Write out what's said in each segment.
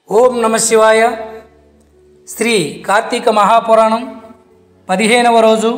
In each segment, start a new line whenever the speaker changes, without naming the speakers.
ఓం నమ శివాయ శ్రీ కార్తీక మహాపురాణం పదిహేనవ రోజు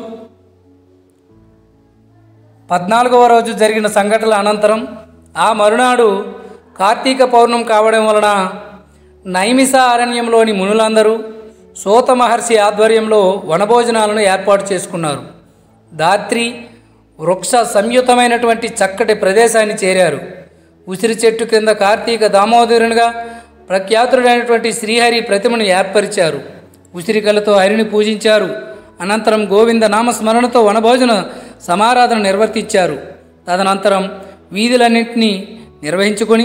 పద్నాలుగవ రోజు జరిగిన సంఘటనల అనంతరం ఆ మరునాడు కార్తీక పౌర్ణం కావడం వలన నైమిష అరణ్యంలోని మునులందరూ సోత మహర్షి ఆధ్వర్యంలో వనభోజనాలను ఏర్పాటు చేసుకున్నారు దాత్రి వృక్ష సంయుతమైనటువంటి చక్కటి ప్రదేశాన్ని చేరారు ఉసిరి చెట్టు కింద కార్తీక దామోదరునిగా ప్రఖ్యాతుడైనటువంటి శ్రీహరి ప్రతిమను ఏర్పరిచారు ఉసిరికలతో హరిని పూజించారు అనంతరం గోవింద నామస్మరణతో వనభోజన సమారాధన నిర్వర్తించారు తదనంతరం వీధులన్నింటినీ నిర్వహించుకొని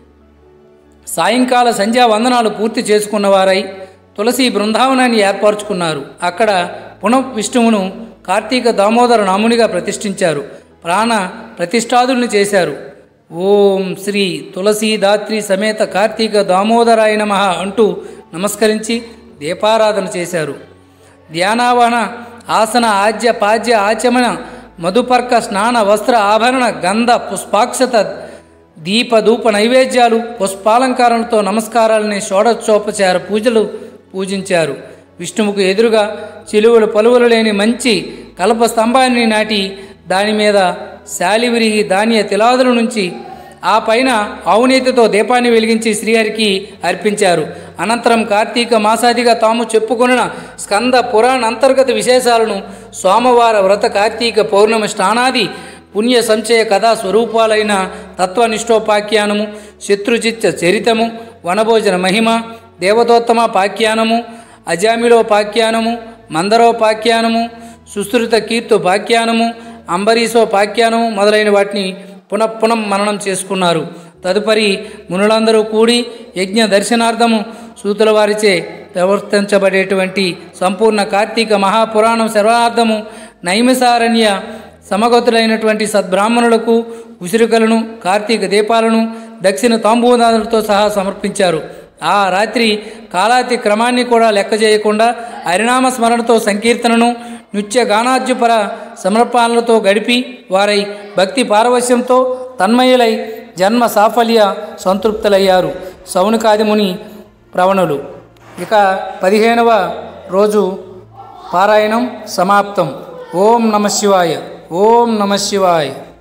సాయంకాల సంధ్యా వందనాలు పూర్తి చేసుకున్నవారై తులసి బృందావనాన్ని ఏర్పరచుకున్నారు అక్కడ పునః విష్ణువును కార్తీక దామోదర నామునిగా ప్రతిష్ఠించారు ప్రాణ ప్రతిష్ఠాదుల్ని చేశారు ఓం శ్రీ తులసీదాత్రి సమేత కార్తీక దామోదరాయ నమ అంటూ నమస్కరించి దీపారాధన చేశారు ధ్యానావహన ఆసన ఆజ్య పాజ్య ఆచమన మధుపర్క స్నాన వస్త్ర ఆభరణ గంధ పుష్పాక్షత దీప ధూప నైవేద్యాలు పుష్పాలంకారాలతో నమస్కారాలని షోడచోపచార పూజలు పూజించారు విష్ణువుకు ఎదురుగా చిలువలు పలువలు లేని మంచి కల్ప స్తంభాన్ని నాటి దాని మీద శాలివిరిగి ధాన్య తిలాదుల నుంచి ఆ పైన అవినీతితో దీపాన్ని వెలిగించి శ్రీహరికి అర్పించారు అనంతరం కార్తీక మాసాదిగా తాము చెప్పుకొనిన స్కంద పురాణ అంతర్గత విశేషాలను సోమవార వ్రత కార్తీక పౌర్ణమి స్నానాది పుణ్య సంచయ కథా స్వరూపాలైన తత్వనిష్టోపాఖ్యానము శత్రుచిత్త చరితము వనభోజన మహిమ దేవతోత్తమ పాఖ్యానము అజామిలోపాఖ్యానము మందరోపాఖ్యానము సుశ్రుత కీర్తోపాఖ్యానము అంబరీషోపాఖ్యానము మొదలైన వాటిని పునఃపునం మననం చేసుకున్నారు తదుపరి మునులందరూ కూడి యజ్ఞ దర్శనార్థము సూతుల వారిచే ప్రవర్తించబడేటువంటి సంపూర్ణ కార్తీక మహాపురాణం సర్వార్థము నైమిసారణ్య సమగతులైనటువంటి సద్బ్రాహ్మణులకు ఉసిరికలను కార్తీక దీపాలను దక్షిణ తాంబూదాలతో సహా సమర్పించారు ఆ రాత్రి కాలాతి క్రమాన్ని కూడా లెక్క చేయకుండా హరినామ స్మరణతో సంకీర్తనను నృత్య గానాద్యుపర సమర్పణలతో గడిపి వారై భక్తి పారవశ్యంతో తన్మయులై జన్మ సాఫల్య సంతృప్తులయ్యారు సౌనికాదిముని ప్రవణులు ఇక పదిహేనవ రోజు పారాయణం సమాప్తం ఓం నమ శివాయ ఓం నమ శివాయ